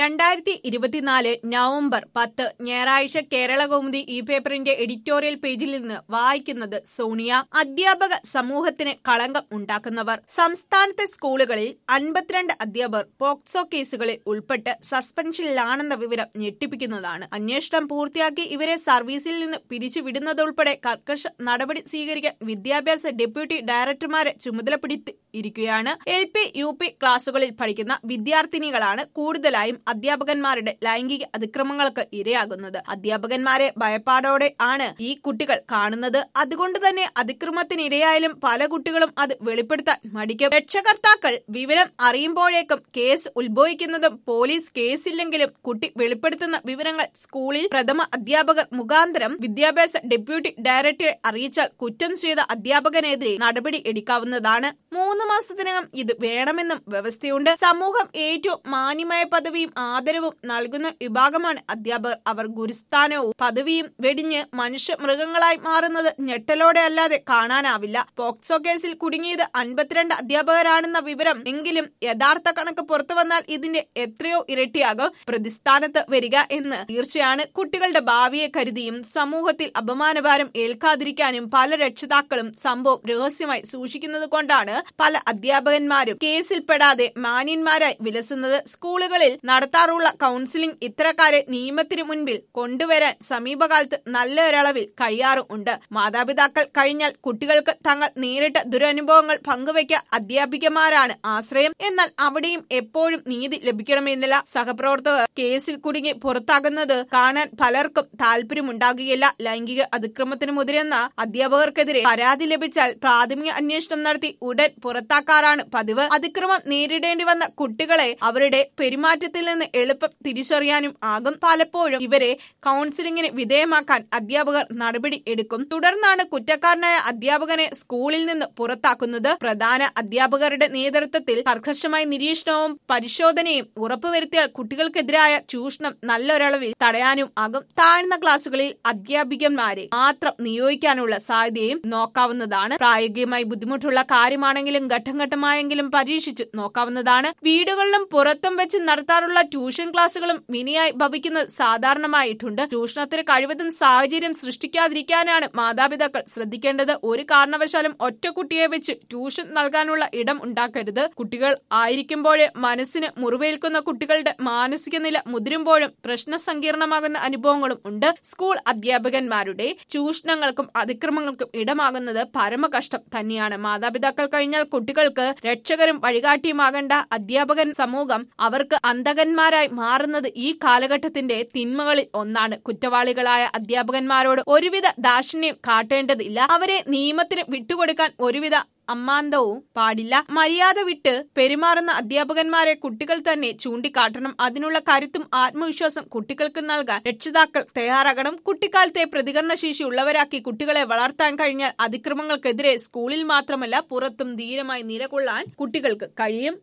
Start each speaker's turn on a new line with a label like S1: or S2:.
S1: രണ്ടായിരത്തി ഇരുപത്തിനാല് നവംബർ പത്ത് ഞായറാഴ്ച കേരള കൗമുദി ഈ പേപ്പറിന്റെ എഡിറ്റോറിയൽ പേജിൽ നിന്ന് വായിക്കുന്നത് സോണിയ അധ്യാപക സമൂഹത്തിന് കളങ്കം ഉണ്ടാക്കുന്നവർ സംസ്ഥാനത്തെ സ്കൂളുകളിൽ അൻപത്തിരണ്ട് അധ്യാപകർ പോക്സോ കേസുകളിൽ ഉൾപ്പെട്ട് സസ്പെൻഷനിലാണെന്ന വിവരം ഞെട്ടിപ്പിക്കുന്നതാണ് അന്വേഷണം പൂർത്തിയാക്കി ഇവരെ സർവീസിൽ നിന്ന് പിരിച്ചുവിടുന്നതുൾപ്പെടെ കർക്കശ നടപടി സ്വീകരിക്കാൻ വിദ്യാഭ്യാസ ഡെപ്യൂട്ടി ഡയറക്ടർമാരെ ചുമതലപ്പെടുത്തി ഇരിക്കുകയാണ് എൽ പി യു പി ക്ലാസുകളിൽ പഠിക്കുന്ന വിദ്യാർത്ഥിനികളാണ് കൂടുതലായും അധ്യാപകന്മാരുടെ ലൈംഗിക അതിക്രമങ്ങൾക്ക് ഇരയാകുന്നത് അധ്യാപകന്മാരെ ഭയപ്പാടോടെ ആണ് ഈ കുട്ടികൾ കാണുന്നത് അതുകൊണ്ട് തന്നെ അതിക്രമത്തിനിരയായാലും പല കുട്ടികളും അത് വെളിപ്പെടുത്താൻ മടിക്കും രക്ഷകർത്താക്കൾ വിവരം അറിയുമ്പോഴേക്കും കേസ് ഉത്ഭവിക്കുന്നതും പോലീസ് കേസില്ലെങ്കിലും കുട്ടി വെളിപ്പെടുത്തുന്ന വിവരങ്ങൾ സ്കൂളിൽ പ്രഥമ അധ്യാപകർ മുഖാന്തരം വിദ്യാഭ്യാസ ഡെപ്യൂട്ടി ഡയറക്ടറെ അറിയിച്ചാൽ കുറ്റം ചെയ്ത അധ്യാപകനെതിരെ നടപടി എടുക്കാവുന്നതാണ് മൂന്ന് മാസത്തിനകം ഇത് വേണമെന്നും വ്യവസ്ഥയുണ്ട് സമൂഹം ഏറ്റവും മാന്യമായ പദവിയും ആദരവും നൽകുന്ന വിഭാഗമാണ് അധ്യാപകർ അവർ ഗുരുസ്ഥാനവും പദവിയും വെടിഞ്ഞ് മനുഷ്യ മൃഗങ്ങളായി മാറുന്നത് ഞെട്ടലോടെ അല്ലാതെ കാണാനാവില്ല പോക്സോ കേസിൽ കുടുങ്ങിയത് അൻപത്തിരണ്ട് അധ്യാപകരാണെന്ന വിവരം എങ്കിലും യഥാർത്ഥ കണക്ക് പുറത്തു വന്നാൽ ഇതിന്റെ എത്രയോ ഇരട്ടിയാകും പ്രതിസ്ഥാനത്ത് വരിക എന്ന് തീർച്ചയാണ് കുട്ടികളുടെ ഭാവിയെ കരുതിയും സമൂഹത്തിൽ അപമാനഭാരം ഏൽക്കാതിരിക്കാനും പല രക്ഷിതാക്കളും സംഭവം രഹസ്യമായി സൂക്ഷിക്കുന്നത് കൊണ്ടാണ് പല അധ്യാപകന്മാരും കേസിൽപ്പെടാതെ മാന്യന്മാരായി വിലസുന്നത് സ്കൂളുകളിൽ നടത്താറുള്ള കൗൺസിലിംഗ് ഇത്തരക്കാരെ നിയമത്തിന് മുൻപിൽ കൊണ്ടുവരാൻ സമീപകാലത്ത് നല്ല ഒരളവിൽ കഴിയാറും ഉണ്ട് മാതാപിതാക്കൾ കഴിഞ്ഞാൽ കുട്ടികൾക്ക് തങ്ങൾ നേരിട്ട ദുരനുഭവങ്ങൾ പങ്കുവയ്ക്കാൻ അധ്യാപികമാരാണ് ആശ്രയം എന്നാൽ അവിടെയും എപ്പോഴും നീതി ലഭിക്കണമെന്നില്ല സഹപ്രവർത്തകർ കേസിൽ കുടുങ്ങി പുറത്താകുന്നത് കാണാൻ പലർക്കും താല്പര്യമുണ്ടാകുകയില്ല ലൈംഗിക അതിക്രമത്തിന് മുതിരുന്ന അധ്യാപകർക്കെതിരെ പരാതി ലഭിച്ചാൽ പ്രാഥമിക അന്വേഷണം നടത്തി ഉടൻ പുറത്താക്കാറാണ് പതിവ് അതിക്രമം നേരിടേണ്ടി വന്ന കുട്ടികളെ അവരുടെ പെരുമാറ്റത്തിൽ നിന്ന് എളുപ്പം തിരിച്ചറിയാനും ആകും പലപ്പോഴും ഇവരെ കൗൺസിലിംഗിന് വിധേയമാക്കാൻ അധ്യാപകർ നടപടി എടുക്കും തുടർന്നാണ് കുറ്റക്കാരനായ അധ്യാപകനെ സ്കൂളിൽ നിന്ന് പുറത്താക്കുന്നത് പ്രധാന അധ്യാപകരുടെ നേതൃത്വത്തിൽ കർക്കശമായ നിരീക്ഷണവും പരിശോധനയും ഉറപ്പുവരുത്തിയാൽ കുട്ടികൾക്കെതിരായ ചൂഷണം നല്ലൊരളവിൽ തടയാനും ആകും താഴ്ന്ന ക്ലാസുകളിൽ അധ്യാപികന്മാരെ മാത്രം നിയോഗിക്കാനുള്ള സാധ്യതയും നോക്കാവുന്നതാണ് പ്രായോഗികമായി ബുദ്ധിമുട്ടുള്ള കാര്യമാണെങ്കിലും ഘട്ടം ഘട്ടമായെങ്കിലും പരീക്ഷിച്ച് നോക്കാവുന്നതാണ് വീടുകളിലും പുറത്തും വെച്ച് നടത്താറുള്ള ട്യൂഷൻ ക്ലാസുകളും മിനിയായി ഭവിക്കുന്നത് സാധാരണമായിട്ടുണ്ട് ട്യൂഷണത്തിന് കഴിവതും സാഹചര്യം സൃഷ്ടിക്കാതിരിക്കാനാണ് മാതാപിതാക്കൾ ശ്രദ്ധിക്കേണ്ടത് ഒരു കാരണവശാലും ഒറ്റ കുട്ടിയെ വെച്ച് ട്യൂഷൻ നൽകാനുള്ള ഇടം ഉണ്ടാക്കരുത് കുട്ടികൾ ആയിരിക്കുമ്പോഴേ മനസ്സിന് മുറിവേൽക്കുന്ന കുട്ടികളുടെ മാനസിക നില മുതിരുമ്പോഴും പ്രശ്ന സങ്കീർണമാകുന്ന അനുഭവങ്ങളും ഉണ്ട് സ്കൂൾ അധ്യാപകന്മാരുടെ ചൂഷണങ്ങൾക്കും അതിക്രമങ്ങൾക്കും ഇടമാകുന്നത് പരമകഷ്ടം തന്നെയാണ് മാതാപിതാക്കൾ കഴിഞ്ഞാൽ കുട്ടികൾക്ക് രക്ഷകരും വഴികാട്ടിയുമാകേണ്ട അധ്യാപകൻ സമൂഹം അവർക്ക് അന്തകന്മാരായി മാറുന്നത് ഈ കാലഘട്ടത്തിന്റെ തിന്മകളിൽ ഒന്നാണ് കുറ്റവാളികളായ അധ്യാപകന്മാരോട് ഒരുവിധ ദാക്ഷിണ്യം കാട്ടേണ്ടതില്ല അവരെ നിയമത്തിന് വിട്ടുകൊടുക്കാൻ ഒരുവിധ അമ്മാന്തവും പാടില്ല മര്യാദ വിട്ട് പെരുമാറുന്ന അധ്യാപകന്മാരെ കുട്ടികൾ തന്നെ ചൂണ്ടിക്കാട്ടണം അതിനുള്ള കരുത്തും ആത്മവിശ്വാസം കുട്ടികൾക്ക് നൽകാൻ രക്ഷിതാക്കൾ തയ്യാറാകണം കുട്ടിക്കാലത്തെ പ്രതികരണശേഷി ഉള്ളവരാക്കി കുട്ടികളെ വളർത്താൻ കഴിഞ്ഞാൽ അതിക്രമങ്ങൾക്കെതിരെ സ്കൂളിൽ മാത്രമല്ല പുറത്തും ധീരമായി നിലകൊള്ളാൻ കുട്ടികൾക്ക് കഴിയും